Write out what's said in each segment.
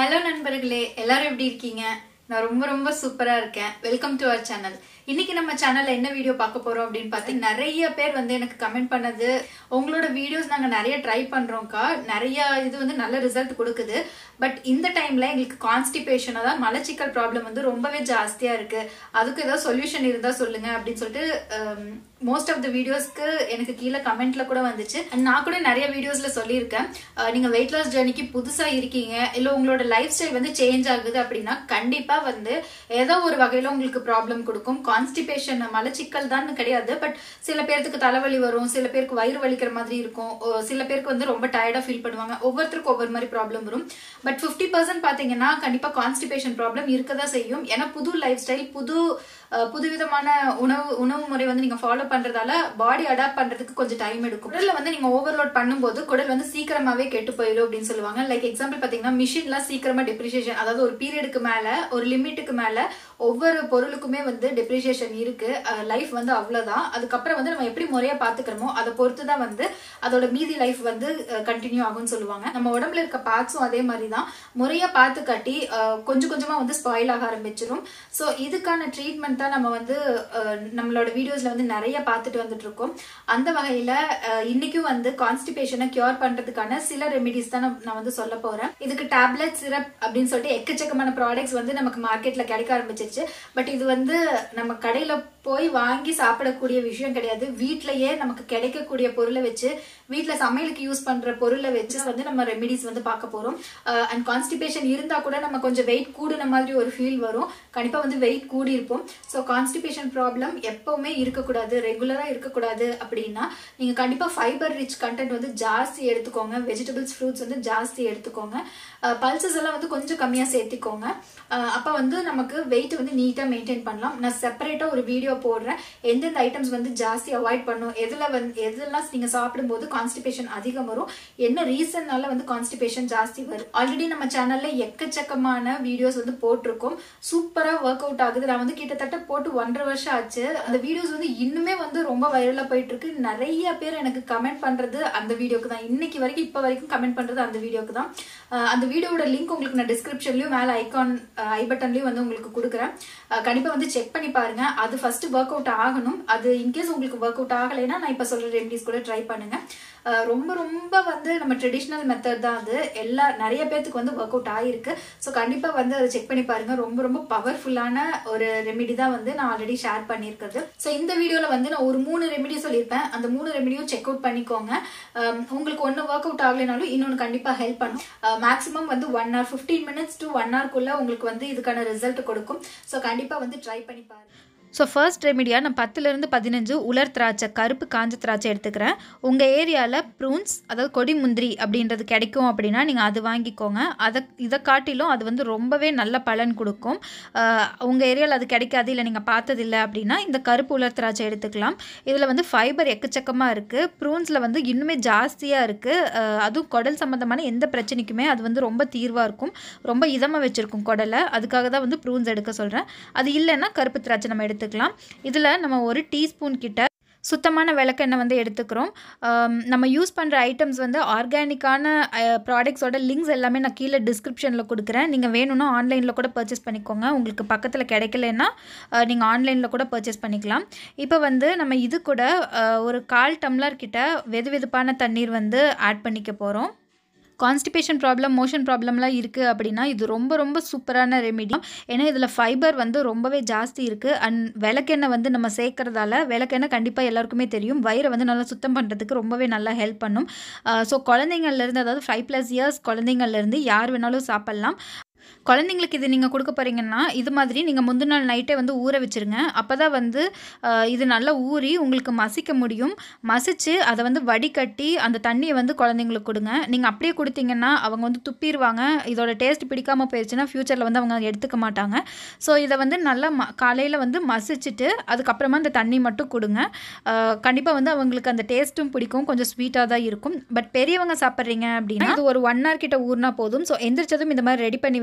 hello நண்பர்களே எல்லாரும் எப்படி இருக்கீங்க நான் ரொம்ப ரொம்ப சூப்பரா இருக்கேன் வெல்கம் டு அவர் சேனல் இன்னைக்கு நம்ம சேனல்ல என்ன வீடியோ பார்க்க போறோம் அப்படின்னு பார்த்தீங்கன்னா நிறைய பேர் வந்து எனக்கு கமெண்ட் பண்ணது உங்களோட வீடியோஸ் நாங்க நிறைய ட்ரை பண்றோம்க்கா நிறைய இது வந்து நல்ல ரிசல்ட் கொடுக்குது பட் இந்த டைம்ல எங்களுக்கு கான்ஸ்டிபேஷன் அதாவது மலச்சிக்கல் ப்ராப்ளம் வந்து ரொம்பவே ஜாஸ்தியா இருக்கு அதுக்கு ஏதாவது சொல்யூஷன் இருந்தா சொல்லுங்க அப்படின்னு சொல்லிட்டு மோஸ்ட் ஆஃப் த வீடியோஸ்க்கு எனக்கு கீழே கமெண்ட்ல கூட வந்துச்சு And நான் கூட நிறைய வீடியோஸ்ல சொல்லியிருக்கேன் அஹ் நீங்க வெயிட் லாஸ் ஜேர்னிக்கு புதுசா இருக்கீங்க இல்ல உங்களோட லைஃப் ஸ்டைல் வந்து சேஞ்ச் ஆகுது அப்படின்னா கண்டிப்பா வந்து ஏதோ ஒரு வகையில உங்களுக்கு ப்ராப்ளம் கொடுக்கும் கான்ஸ்டிபேஷன் மலச்சிக்கல் தான் கிடையாது பட் சில பேருக்கு தலைவலி வரும் சில பேருக்கு வயிறு வலிக்கிற மாதிரி இருக்கும் ஒ- சில பேருக்கு வந்து ரொம்ப டயர்டா ஃபீல் பண்ணுவாங்க ஒவ்வொருத்தருக்கும் ஒவ்வொரு மாதிரி ப்ராப்ளம் வரும் பட் ஃபிஃப்டி பர்சன்ட் பாத்தீங்கன்னா கண்டிப்பா கான்ஸ்டிபேஷன் ப்ராப்ளம் இருக்கதான் செய்யும் ஏன்னா புது லைஃப் ஸ்டைல் புது அஹ், புதுவிதமான உணவு உணவு முறை வந்து நீங்க ஃபாலோ பண்றதால பாடி அடாப்ட் பண்றதுக்கு கொஞ்சம் டைம் எடுக்கும் குடல்ல வந்து நீங்க ஓவர்லோட் பண்ணும்போது குடல் வந்து சீக்கிரமாவே கெட்டு போயிடும் அப்படின்னு சொல்லுவாங்க லைக் எக்ஸாம்பிள் பாத்தீங்கன்னா மிஷின்லாம் சீக்கிரமா டெப்ரிசியேஷன் அதாவது ஒரு பீரியடுக்கு மேல ஒரு லிமிட்டுக்கு மேல ஒவ்வொரு பொருளுக்குமே வந்து டெப்ரிசியேஷன் இருக்கு லைஃப் வந்து அவ்வளவுதான் அதுக்கப்புறம் வந்து நம்ம எப்படி முறையா பாத்துக்கிறோமோ அதை பொறுத்து தான் வந்து அதோட மீதி லைஃப் வந்து கண்டினியூ ஆகும்னு சொல்லுவாங்க நம்ம உடம்புல இருக்க பார்ட்ஸும் அதே மாதிரி தான் முறையா பார்த்து கட்டி அஹ், கொஞ்சம் கொஞ்சமா வந்து ஸ்பாயில் ஆக ஆரம்பிச்சிடும் ஸோ இதுக்கான ட்ரீட்மெண்ட் தான் நம்ம வந்து அஹ், நம்மளோட வீடியோஸ்ல வந்து நிறைய பார்த்துட்டு வந்துட்டு இருக்கோம் அந்த வகையில அஹ், இன்னைக்கும் வந்து கான்ஸ்டிபேஷனை கியூர் பண்றதுக்கான சில ரெமிடிஸ் தான் நான் நான் வந்து சொல்ல போறேன் இதுக்கு டேப்லெட் சிரப் அப்படின்னு சொல்லிட்டு எக்கச்சக்கமான ப்ராடக்ட்ஸ் வந்து நமக்கு மார்க்கெட்ல கிடைக்க ஆரம்பிச்சிருச்சு பட் இது வந்து நம்ம கடையில போய் வாங்கி சாப்பிடக்கூடிய விஷயம் கிடையாது வீட்லயே நமக்கு கிடைக்கக்கூடிய பொருளை வச்சு வீட்ல சமையலுக்கு யூஸ் பண்ற பொருளை வச்சு வந்து நம்ம ரெமிடிஸ் வந்து பார்க்க போறோம் அண்ட் கான்ஸ்டிபேஷன் இருந்தா கூட நம்ம கொஞ்சம் வெயிட் கூடுன மாதிரி ஒரு ஃபீல் வரும் கண்டிப்பா வந்து வெயிட் கூடி இருப்போம் ஸோ கான்ஸ்டிபேஷன் ப்ராப்ளம் எப்பவுமே இருக்கக்கூடாது ரெகுலரா இருக்கக்கூடாது அப்படின்னா நீங்க கண்டிப்பா ஃபைபர் ரிச் கண்டென்ட் வந்து ஜாஸ்தி எடுத்துக்கோங்க வெஜிடபிள்ஸ் ஃப்ரூட்ஸ் வந்து ஜாஸ்தி எடுத்துக்கோங்க பல்சஸ் எல்லாம் வந்து கொஞ்சம் கம்மியா சேர்த்திக்கோங்க அஹ் அப்ப வந்து நமக்கு வெயிட் வந்து நீட்டா மெயின்டைன் பண்ணலாம் நான் செப்பரேட்டா ஒரு வீடியோ போடுறேன் எந்தெந்த ஐட்டம்ஸ் வந்து ஜாஸ்தி அவாய்ட் பண்ணும் எதுல வந்து எதெல்லாம் நீங்க சாப்பிடும்போது கான்ஸ்டிபேஷன் அதிகம் வரும் என்ன ரீசன்னால வந்து கான்ஸ்டிபேஷன் ஜாஸ்தி வரும் ஆல்ரெடி நம்ம சேனல்ல எக்கச்சக்கமான வீடியோஸ் வந்து போட்டிருக்கோம் சூப்பரா ஒர்க் அவுட் ஆகுது நான் வந்து கிட்டத்தட்ட போட்டு ஒன்றரை வருஷம் ஆச்சு அந்த வீடியோஸ் வந்து இன்னுமே வந்து ரொம்ப வைரலா போயிட்டு இருக்கு நிறைய பேர் எனக்கு கமெண்ட் பண்றது அந்த வீடியோக்கு தான் இன்னைக்கு வரைக்கும் இப்ப வரைக்கும் கமெண்ட் பண்றது அந்த வீடியோக்கு தான் அஹ் அந்த வீடியோவோட லிங்க் உங்களுக்கு நான் டிஸ்கிரிப்ஷன்லயும் மேல ஐகான் ஐ பட்டன்லயும் வந்து உங்களுக்கு கொடுக்குறேன் அஹ் கண்டிப்பா வந்து செக் பண்ணி பாருங்க அது ஃபர்ஸ்ட் ஒர்க் அவுட் ஆகணும் அது இன்கேஸ் உங்களுக்கு ஒர்க் அவுட் ஆகலைன்னா நான் இப்ப சொல்ற ரெமடிஸ் கூட ட்ரை பண்ணுங்க அஹ் ரொம்ப ரொம்ப வந்து நம்ம ட்ரெடிஷ்னல் மெத்தட் தான் அது எல்லா நிறைய பேர்த்துக்கு வந்து ஒர்க் அவுட் ஆகிருக்கு ஸோ கண்டிப்பா வந்து அதை செக் பண்ணி பாருங்க ரொம்ப ரொம்ப பவர்ஃபுல்லான ஒரு ரெமெடி தான் வந்து நான் ஆல்ரெடி ஷேர் பண்ணியிருக்கிறது ஸோ இந்த வீடியோல வந்து நான் ஒரு மூணு ரெமெடி சொல்லியிருப்பேன் அந்த மூணு ரெமெடியும் செக் அவுட் பண்ணிக்கோங்க அஹ் உங்களுக்கு ஒன்று ஒர்க் அவுட் ஆகலைனாலும் இன்னொன்று கண்டிப்பா ஹெல்ப் பண்ணும் மேக்ஸிமம் வந்து one hour fifteen minutes to one ஹவர்க்குள்ள உங்களுக்கு வந்து இதுக்கான ரிசல்ட் கொடுக்கும் ஸோ கண்டிப்பா வந்து ட்ரை பண்ணி பாருங்க ஸோ ஃபர்ஸ்ட் ரெமிடியாக நான் பத்துலேருந்து பதினஞ்சு உலர் திராட்சை கருப்பு காஞ்ச திராட்சை எடுத்துக்கிறேன் உங்கள் ஏரியாவில் ப்ரூன்ஸ் அதாவது கொடி முந்திரி அப்படின்றது கிடைக்கும் அப்படின்னா நீங்கள் அது வாங்கிக்கோங்க அதை இதை காட்டிலும் அது வந்து ரொம்பவே நல்ல பலன் கொடுக்கும் உங்கள் ஏரியாவில் அது கிடைக்காது இல்லை நீங்கள் பார்த்ததில்ல அப்படின்னா இந்த கருப்பு உலர் திராட்சை எடுத்துக்கலாம் இதில் வந்து ஃபைபர் எக்கச்சக்கமாக இருக்குது ப்ரூன்ஸில் வந்து இன்னுமே ஜாஸ்தியாக இருக்குது அதுவும் குடல் சம்மந்தமான எந்த பிரச்சனைக்குமே அது வந்து ரொம்ப தீர்வாக இருக்கும் ரொம்ப இதமாக வச்சுருக்கும் குடலை அதுக்காக தான் வந்து ப்ரூன்ஸ் எடுக்க சொல்கிறேன் அது இல்லைன்னா கருப்பு திராட்சை நம்ம எடுத்துக்கலாம் இதில் நம்ம ஒரு டீஸ்பூன் கிட்ட சுத்தமான விளக்கெண்ணெய் வந்து எடுத்துக்கிறோம் ஆம், நம்ம யூஸ் பண்ணுற ஐட்டம்ஸ் வந்து ஆர்கானிக்கான ப்ராடக்ட்ஸோட லிங்க்ஸ் எல்லாமே நான் கீழே டிஸ்கிரிப்ஷனில் கொடுக்குறேன் நீங்கள் வேணும்னா ஆன்லைனில் கூட பர்ச்சேஸ் பண்ணிக்கோங்க உங்களுக்கு பக்கத்தில் கிடைக்கலன்னா நீங்கள் ஆன்லைனில் கூட பர்ச்சேஸ் பண்ணிக்கலாம் இப்போ வந்து நம்ம இது கூட அஹ், ஒரு கால் டம்ளர் கிட்ட வெது வெதுப்பான தண்ணீர் வந்து ஆட் பண்ணிக்க போகிறோம் கான்ஸ்டிபேஷன் ப்ராப்ளம் மோஷன் ப்ராப்ளம்லாம் இருக்குது அப்படின்னா இது ரொம்ப ரொம்ப சூப்பரான ரெமிடி ஏன்னா இதில் ஃபைபர் வந்து ரொம்பவே ஜாஸ்தி இருக்குது அண்ட் விளக்கெண்ணெய் வந்து நம்ம சேர்க்கறதால விளக்கெண்ணெய் கண்டிப்பாக எல்லாருக்குமே தெரியும் வயிறை வந்து நல்லா சுத்தம் பண்ணுறதுக்கு ரொம்பவே நல்லா ஹெல்ப் பண்ணும் ஸோ குழந்தைங்கள்லேருந்து அதாவது ஃபைவ் ப்ளஸ் இயர்ஸ் குழந்தைங்கள்லேருந்து யார் வேணாலும் சாப்பிட்லாம் குழந்தைங்களுக்கு இது நீங்கள் கொடுக்க போகிறீங்கன்னா இது மாதிரி நீங்கள் முந்தின நாள் நைட்டே வந்து ஊற வச்சுருங்க அப்போ தான் வந்து அஹ், இது நல்லா ஊறி உங்களுக்கு மசிக்க முடியும் மசிச்சு அதை வந்து வடிகட்டி அந்த தண்ணியை வந்து குழந்தைங்களுக்கு கொடுங்க நீங்கள் அப்படியே கொடுத்தீங்கன்னா அவங்க வந்து துப்பிடுவாங்க இதோட டேஸ்ட் பிடிக்காம போயிடுச்சுன்னா ஃப்யூச்சரில் வந்து அவங்க எடுத்துக்க மாட்டாங்க ஸோ இதை வந்து நல்லா ம காலையில் வந்து மசிச்சுட்டு அதுக்கப்புறமா அந்த தண்ணி மட்டும் கொடுங்க கண்டிப்பாக வந்து அவங்களுக்கு அந்த டேஸ்ட்டும் பிடிக்கும் கொஞ்சம் ஸ்வீட்டாக தான் இருக்கும் பட் பெரியவங்க சாப்பிட்றீங்க அப்படின்னா இது ஒரு ஒன் ஹவர் கிட்ட ஊறினா போதும் ஸோ எந்திரிச்சதும் இந்த மாதிரி ரெடி பண்ணி வச்சு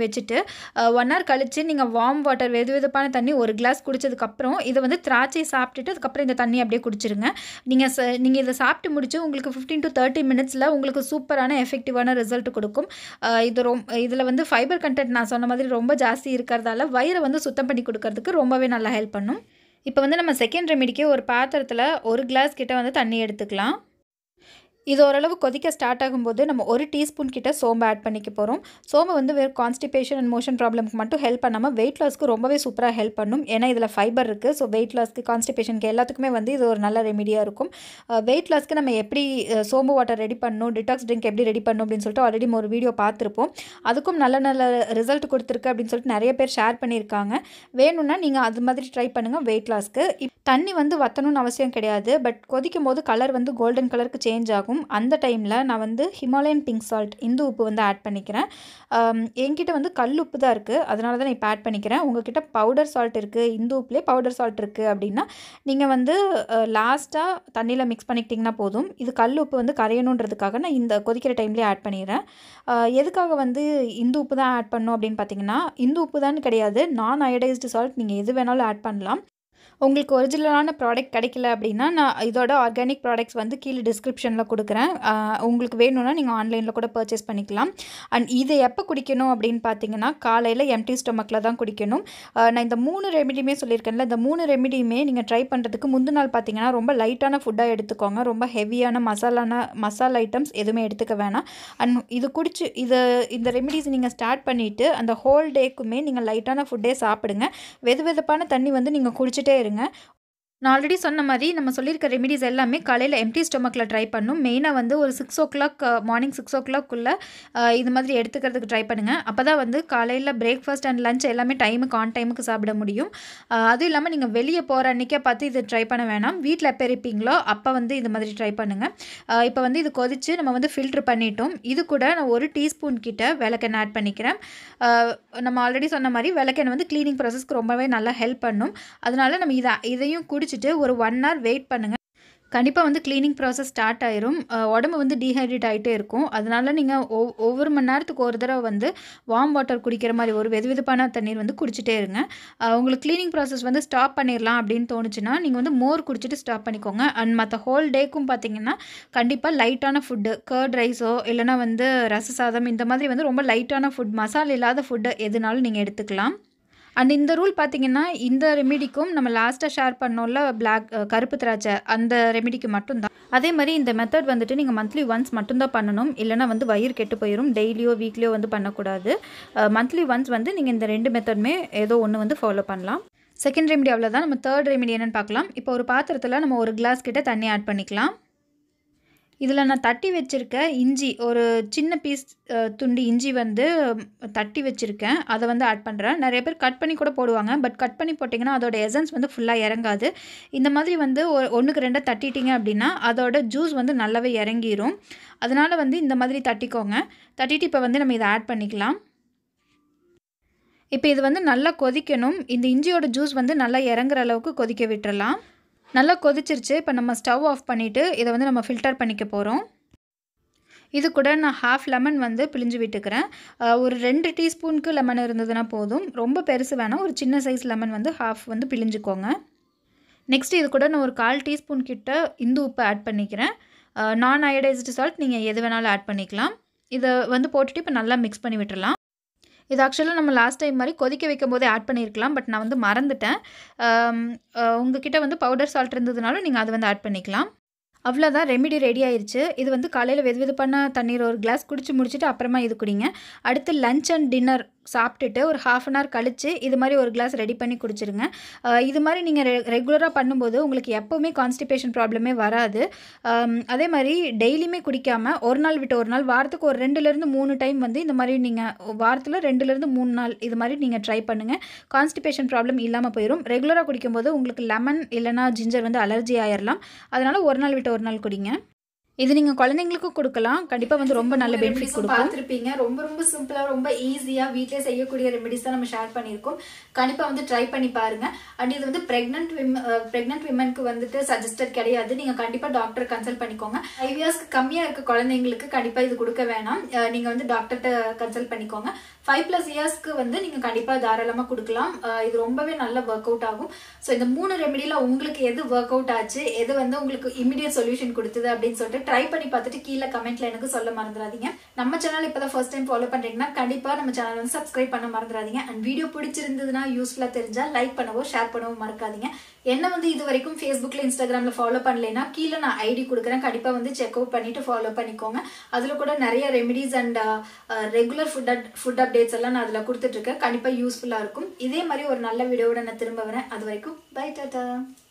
வச்சுட்டு ஒன் ஹவர் கழித்து நீங்கள் வார்ம் வாட்டர் வெது வெதுப்பான தண்ணி ஒரு கிளாஸ் குடிச்சதுக்கப்புறம் இதை வந்து திராட்சை சாப்பிட்டுட்டு அதுக்கப்புறம் இந்த தண்ணி அப்படியே குடிச்சிருங்க நீங்கள் ச நீங்கள் இதை சாப்பிட்டு முடிச்சு உங்களுக்கு ஃபிஃப்டீன் டு தேர்ட்டி மினிட்ஸில் உங்களுக்கு சூப்பரான எஃபெக்டிவான ரிசல்ட் கொடுக்கும் அஹ் இது ரொம்ப இதில் வந்து ஃபைபர் கண்டென்ட் நான் சொன்ன மாதிரி ரொம்ப ஜாஸ்தி இருக்கிறதால வயிறை வந்து சுத்தம் பண்ணி கொடுக்கறதுக்கு ரொம்பவே நல்லா ஹெல்ப் பண்ணும் இப்போ வந்து நம்ம செகண்ட் ரெமிடிக்கு ஒரு பாத்திரத்தில் ஒரு கிளாஸ் கிட்ட வந்து தண்ணி எடுத்துக்கலாம் இது ஓரளவு கொதிக்க ஸ்டார்ட் ஆகும்போது நம்ம ஒரு டீஸ்பூன் கிட்ட சோம்பு ஆட் பண்ணிக்க போகிறோம் சோம்பு வந்து வெறும் கான்ஸ்டிபேஷன் அண்ட் மோஷன் ப்ராப்ளம்க்கு மட்டும் ஹெல்ப் பண்ணாமல் வெயிட் லாஸ்க்கு ரொம்பவே சூப்பராக ஹெல்ப் பண்ணும் ஏன்னா இதில் ஃபைபர் இருக்குது ஸோ வெயிட் லாஸ்க்கு கான்ஸ்டிபேஷனுக்கு எல்லாத்துக்குமே வந்து இது ஒரு நல்ல ரெமிடியாக இருக்கும் வெயிட் லாஸ்க்கு நம்ம எப்படி அஹ், சோம்பு வாட்டர் ரெடி பண்ணணும் டிடாக்ஸ் ட்ரிங்க் எப்படி ரெடி பண்ணணும் அப்படின்னு சொல்லிட்டு ஆல்ரெடி ஒரு வீடியோ பார்த்துருப்போம் அதுக்கும் நல்ல நல்ல ரிசல்ட் கொடுத்துருக்கு அப்படின்னு சொல்லிட்டு நிறைய பேர் ஷேர் பண்ணியிருக்காங்க வேணும்னா நீங்கள் அது மாதிரி ட்ரை பண்ணுங்கள் வெயிட் லாஸ்க்கு தண்ணி வந்து வற்றணும்னு அவசியம் கிடையாது பட் கொதிக்கும் போது கலர் வந்து கோல்டன் கலருக்கு சேஞ்ச் ஆகும் அந்த டைமில் நான் வந்து ஹிமாலயன் பிங்க் சால்ட் இந்து உப்பு வந்து ஆட் பண்ணிக்கிறேன் ஆம், என்கிட்ட வந்து கல் உப்பு தான் இருக்குது அதனால தான் நான் இப்போ ஆட் பண்ணிக்கிறேன் உங்ககிட்ட பவுடர் சால்ட் இருக்குது இந்து உப்புலேயே பவுடர் சால்ட் இருக்குது அப்படின்னா நீங்கள் வந்து லாஸ்ட்டாக தண்ணியில் மிக்ஸ் பண்ணிக்கிட்டிங்கன்னா போதும் இது கல் உப்பு வந்து கரையணுன்றதுக்காக நான் இந்த கொதிக்கிற டைம்லேயே ஆட் பண்ணிடுறேன் அஹ், எதுக்காக வந்து இந்து உப்பு தான் ஆட் பண்ணணும் அப்படின்னு பார்த்தீங்கன்னா இந்து உப்பு தான் கிடையாது நான் அயடைஸ்டு சால்ட் நீங்கள் எது வேணாலும் ஆட் பண்ணலாம் உங்களுக்கு ஒரிஜினலான ப்ராடக்ட் கிடைக்கல அப்படின்னா நான் இதோட ஆர்கானிக் ப்ராடக்ட்ஸ் வந்து கீழே டிஸ்கிரிப்ஷனில் கொடுக்குறேன் ஆஹ் உங்களுக்கு வேணும்னா நீங்கள் ஆன்லைனில் கூட பர்ச்சேஸ் பண்ணிக்கலாம் அண்ட் இதை எப்போ குடிக்கணும் அப்படின்னு பார்த்தீங்கன்னா காலையில் எம்டி ஸ்டொமக்கில் தான் குடிக்கணும் ஆஹ் நான் இந்த மூணு ரெமிடியுமே சொல்லியிருக்கேன்ல இந்த மூணு ரெமிடியுமே நீங்கள் ட்ரை பண்ணுறதுக்கு முந்தின நாள் பார்த்தீங்கன்னா ரொம்ப லைட்டான ஃபுட்டாக எடுத்துக்கோங்க ரொம்ப ஹெவியான மசாலான மசாலா ஐட்டம்ஸ் எதுவுமே எடுத்துக்க வேணாம் அண்ட் இது குடிச்சு இது இந்த ரெமிடிஸ் நீங்கள் ஸ்டார்ட் பண்ணிவிட்டு அந்த ஹோல் டேக்குமே நீங்கள் லைட்டான ஃபுட்டே சாப்பிடுங்க வெது வெதுப்பான தண்ணி வந்து நீங்கள் குடிச்சிட்டே இருங்க நான் ஆல்ரெடி சொன்ன மாதிரி நம்ம சொல்லியிருக்க ரெமிடிஸ் எல்லாமே காலையில் எம்டி ஸ்டொமக்கில் ட்ரை பண்ணும் மெயினாக வந்து ஒரு six o'clock morning six ஓ கிளாக்குள்ளே இது மாதிரி எடுத்துக்கிறதுக்கு ட்ரை பண்ணுங்கள் அப்போ தான் வந்து காலையில் பிரேக்ஃபாஸ்ட் அண்ட் லஞ்ச் எல்லாமே டைமுக்கு ஆன் டைமுக்கு சாப்பிட முடியும் அஹ் அதுவும் இல்லாமல் நீங்கள் வெளியே போகிற அன்றைக்கே பார்த்து இது ட்ரை பண்ண வேணாம் வீட்டில் எப்போ இருப்பீங்களோ அப்போ வந்து இது மாதிரி ட்ரை பண்ணுங்கள் இப்போ வந்து இது கொதித்து நம்ம வந்து ஃபில்ட்ரு பண்ணிட்டோம் இது கூட நான் ஒரு டீஸ்பூன் கிட்ட விளக்கெண்ணெய் ஆட் பண்ணிக்கிறேன் அஹ் நம்ம ஆல்ரெடி சொன்ன மாதிரி விளக்கெண்ணெய் வந்து க்ளீனிங் ப்ராசஸ்க்கு ரொம்பவே நல்லா ஹெல்ப் பண்ணும் அதனால நம்ம இதை இதையும் குடிச்சிட்டு ஒரு ஒன் ஹவர் வெயிட் பண்ணுங்கள் கண்டிப்பாக வந்து க்ளீனிங் ப்ராசஸ் ஸ்டார்ட் ஆயிரும் அஹ் உடம்பு வந்து டீஹைட்ரேட் ஆகிட்டே இருக்கும் அதனால நீங்கள் ஒவ் ஒவ்வொரு மணி நேரத்துக்கு ஒரு தடவை வந்து வார்ம் வாட்டர் குடிக்கிற மாதிரி ஒரு வெது வெதுப்பான தண்ணீர் வந்து குடிச்சிட்டே இருங்க அஹ் உங்களுக்கு க்ளீனிங் ப்ராசஸ் வந்து ஸ்டாப் பண்ணிடலாம் அப்படின்னு தோணுச்சுன்னா நீங்கள் வந்து மோர் குடிச்சிட்டு ஸ்டாப் பண்ணிக்கோங்க அண்ட் மற்ற ஹோல் டேக்கும் பார்த்தீங்கன்னா கண்டிப்பாக லைட்டான ஃபுட்டு கர்ட் ரைஸோ இல்லைனா வந்து ரச சாதம் இந்த மாதிரி வந்து ரொம்ப லைட்டான ஃபுட் மசாலா இல்லாத ஃபுட்டு எதுனாலும் நீங்கள் எடுத்துக்கலாம் அண்ட் இந்த ரூல் பார்த்தீங்கன்னா இந்த ரெமிடிக்கும் நம்ம லாஸ்ட்டாக ஷேர் பண்ணோம்ல பிளாக் கருப்பு திராட்சை அந்த ரெமிடிக்கு மட்டும்தான் அதே மாதிரி இந்த மெத்தட் வந்துட்டு நீங்கள் மந்த்லி ஒன்ஸ் மட்டும்தான் பண்ணணும் இல்லைனா வந்து வயிறு கெட்டு போயிடும் டெய்லியோ வீக்லியோ வந்து பண்ணக்கூடாது மந்த்லி ஒன்ஸ் வந்து நீங்கள் இந்த ரெண்டு மெத்தடுமே ஏதோ ஒன்று வந்து ஃபாலோ பண்ணலாம் செகண்ட் ரெமிடி அவ்வளோதான் நம்ம தேர்ட் ரெமிடி என்னென்னு பார்க்கலாம் இப்போ ஒரு பாத்திரத்தில் நம்ம ஒரு கிளாஸ் கிட்ட தண்ணி ஆட் பண்ணிக்கலாம் இதில் நான் தட்டி வச்சுருக்க இஞ்சி ஒரு சின்ன பீஸ் துண்டு இஞ்சி வந்து தட்டி வச்சுருக்கேன் அதை வந்து ஆட் பண்ணுறேன் நிறைய பேர் கட் பண்ணி கூட போடுவாங்க பட் கட் பண்ணி போட்டிங்கன்னா அதோட எசன்ஸ் வந்து ஃபுல்லாக இறங்காது இந்த மாதிரி வந்து ஒரு ஒன்றுக்கு ரெண்டாக தட்டிட்டீங்க அப்படின்னா அதோட ஜூஸ் வந்து நல்லாவே இறங்கிரும் அதனால் வந்து இந்த மாதிரி தட்டிக்கோங்க தட்டிட்டு இப்போ வந்து நம்ம இதை ஆட் பண்ணிக்கலாம் இப்போ இது வந்து நல்லா கொதிக்கணும் இந்த இஞ்சியோட ஜூஸ் வந்து நல்லா இறங்குற அளவுக்கு கொதிக்க விட்டுறலாம் நல்லா கொதிச்சிருச்சு இப்போ நம்ம ஸ்டவ் ஆஃப் பண்ணிவிட்டு இதை வந்து நம்ம ஃபில்டர் பண்ணிக்க போகிறோம் இது கூட நான் ஹாஃப் லெமன் வந்து பிழிஞ்சு விட்டுக்கிறேன் அஹ் ஒரு ரெண்டு டீஸ்பூனுக்கு லெமன் இருந்ததுன்னா போதும் ரொம்ப பெருசு வேணாம் ஒரு சின்ன சைஸ் லெமன் வந்து ஹாஃப் வந்து பிழிஞ்சுக்கோங்க நெக்ஸ்ட் இது கூட நான் ஒரு கால் டீஸ்பூன் கிட்ட இந்து உப்பு ஆட் பண்ணிக்கிறேன் நான் அயடைஸ்டு சால்ட் நீங்கள் எது வேணாலும் ஆட் பண்ணிக்கலாம் இதை வந்து போட்டுட்டு இப்போ நல்லா மிக்ஸ் பண்ணி விட்டுறலாம் இது ஆக்சுவலாக நம்ம லாஸ்ட் டைம் மாதிரி கொதிக்க வைக்கும் போதே ஆட் பண்ணியிருக்கலாம் பட் நான் வந்து மறந்துட்டேன் ஆம், அஹ் உங்ககிட்ட வந்து பவுடர் சால்ட் இருந்ததுனாலும் நீங்கள் அதை வந்து ஆட் பண்ணிக்கலாம் அவ்வளோதான் ரெமிடி ரெடி ஆயிருச்சு இது வந்து காலையில் வெது வெதுப்பான தண்ணீர் ஒரு கிளாஸ் குடிச்சு முடிச்சுட்டு அப்புறமா இது குடிங்க அடுத்து லஞ்ச் அண்ட் டின்னர் சாப்பிட்டுட்டு ஒரு ஹாஃப் அன் ஹவர் கழித்து இது மாதிரி ஒரு கிளாஸ் ரெடி பண்ணி குடிச்சிருங்க அஹ் இது மாதிரி நீங்கள் ரெ ரெகுலராக பண்ணும்போது உங்களுக்கு எப்போவுமே கான்ஸ்டிபேஷன் ப்ராப்ளமே வராது ஆம், அதே மாதிரி டெய்லியுமே குடிக்காமல் ஒரு நாள் விட்டு ஒரு நாள் வாரத்துக்கு ஒரு ரெண்டுலேருந்து மூணு டைம் வந்து இந்த மாதிரி நீங்கள் வாரத்தில் ரெண்டுலேருந்து மூணு நாள் இது மாதிரி நீங்கள் ட்ரை பண்ணுங்கள் கான்ஸ்டிபேஷன் ப்ராப்ளம் இல்லாமல் போயிடும் ரெகுலராக குடிக்கும்போது உங்களுக்கு லெமன் இல்லைனா ஜிஞ்சர் வந்து அலர்ஜி ஆயிடலாம் அதனால் ஒரு நாள் விட்டு ஒரு நாள் குடிங்க இது நீங்கள் குழந்தைங்களுக்கும் கொடுக்கலாம் கண்டிப்பாக வந்து ரொம்ப நல்ல பெனிஃபிட் கொடுக்கும் பார்த்துருப்பீங்க ரொம்ப ரொம்ப சிம்பிளா ரொம்ப ஈஸியா வீட்டிலே செய்யக்கூடிய ரெமெடிஸ் தான் நம்ம ஷேர் பண்ணியிருக்கோம் கண்டிப்பா வந்து ட்ரை பண்ணி பாருங்க அண்ட் இது வந்து பிரெக்னன்ட் பிரெக்னன்ட் விமனுக்கு வந்துட்டு சஜஸ்டட் கிடையாது நீங்க கண்டிப்பா டாக்டர் கன்சல்ட் பண்ணிக்கோங்க ஃபைவ் இயர்ஸ்க்கு கம்மியா இருக்க குழந்தைங்களுக்கு கண்டிப்பா இது கொடுக்க வேணாம் அஹ் நீங்க வந்து டாக்டர்கிட்ட கன்சல்ட் பண்ணிக்கோங்க ஃபைவ் பிளஸ் இயர்ஸ்க்கு வந்து நீங்க கண்டிப்பா தாராளமா கொடுக்கலாம் அஹ் இது ரொம்பவே நல்ல ஒர்க் அவுட் ஆகும் ஸோ இந்த மூணு ரெமெடியில உங்களுக்கு எது ஒர்க் அவுட் ஆச்சு எது வந்து உங்களுக்கு இமிடியட் சொல்யூஷன் கொடுத்தது அப்படின்னு சொல்லிட்டு ட்ரை பண்ணி பார்த்துட்டு கீழே கமெண்ட்ல எனக்கு சொல்ல மறந்துடாதீங்க நம்ம சேனல் இப்பதான் ஃபர்ஸ்ட் டைம் ஃபாலோ பண்றீங்கன்னா கண்டிப்பா நம்ம சேனல் வந்து சப்ஸ்கிரைப் பண்ண மறந்துடாதீங்க அண்ட் வீடியோ பிடிச்சிருந்ததுன்னா யூஸ்ஃபுல்லா தெரிஞ்சா லைக் பண்ணவோ ஷேர் பண்ணவோ மறக்காதீங்க என்ன வந்து இது வரைக்கும் ஃபேஸ்புக்ல இன்ஸ்டாகிராம்ல ஃபாலோ பண்ணலைன்னா கீழே நான் ஐடி கொடுக்குறேன் கண்டிப்பா வந்து செக் அவுட் பண்ணிட்டு ஃபாலோ பண்ணிக்கோங்க அதுல கூட நிறைய remedies and regular food food updates எல்லாம் நான் அதுல கொடுத்துட்டு இருக்கேன் கண்டிப்பா யூஸ்ஃபுல்லா இருக்கும் இதே மாதிரி ஒரு நல்ல வீடியோவோட நான் திரும்ப வரேன் அது வரைக்கும் பை டாட்டா